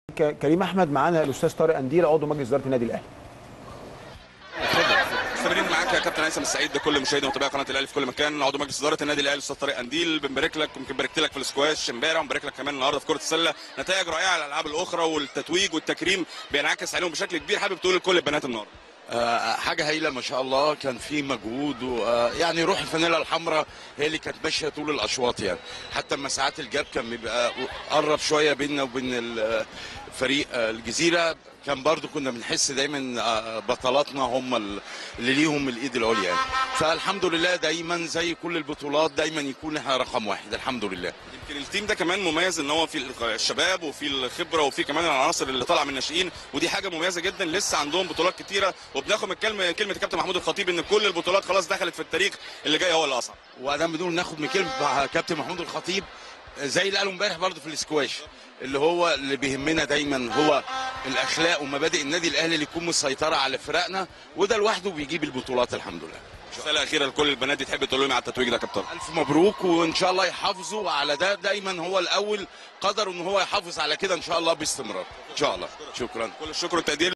ك- كريم احمد معانا الاستاذ طارق انديل عضو مجلس اداره النادي الاهلي مستمرين معاك يا كابتن هيثم السعيد ده كل مشاهدي ومتابعي قناه الاهلي في كل مكان عضو مجلس اداره النادي الاهلي الاستاذ طارق انديل بنبارك لك يمكن باركت لك في السكواش امبارح ومبارك لك كمان النهارده في كره السله نتائج رائعه على الالعاب الاخرى والتتويج والتكريم بينعكس عليهم بشكل كبير حابب تقول لكل البنات النهارده آه، حاجه هايله ما شاء الله كان في مجهود ويعني روح الفانيلا الحمراء هي اللي كانت ماشيه طول الاشواط يعني حتى لما ساعات الجاب كان بيبقى قرب شويه بيننا وبين ال- فريق آه، الجزيره كان برضو كنا بنحس دايما آه، بطلاتنا هم ال- اللي ليهم الايد العليا يعني فالحمد لله دايما زي كل البطولات دايما يكون احنا رقم واحد الحمد لله يمكن التيم ده كمان مميز ان هو في الشباب وفي الخبره وفي كمان العناصر اللي طالعه من الناشئين ودي حاجه مميزه جدا لسه عندهم بطولات كتيره وبناخد من كلمه كلمه الكابتن محمود الخطيب ان كل البطولات خلاص دخلت في التاريخ اللي جاي هو اللي اصعب وادام بدون ناخد من كلمه مع كابتن محمود الخطيب زي اللي قاله امبارح برضه في الاسكواش اللي هو اللي بيهمنا دايما هو الاخلاق ومبادئ النادي الاهلي اللي يكون مسيطره على فرقنا وده لوحده بيجيب البطولات الحمد لله رساله اخيره لكل البنات دي تحب تقول لهم على التتويج ده يا كابتن الف مبروك وان شاء الله يحافظوا على ده دايما هو الاول قدر ان هو يحافظ على كده ان شاء الله باستمرار ان شاء الله شكرا كل الشكر والتقدير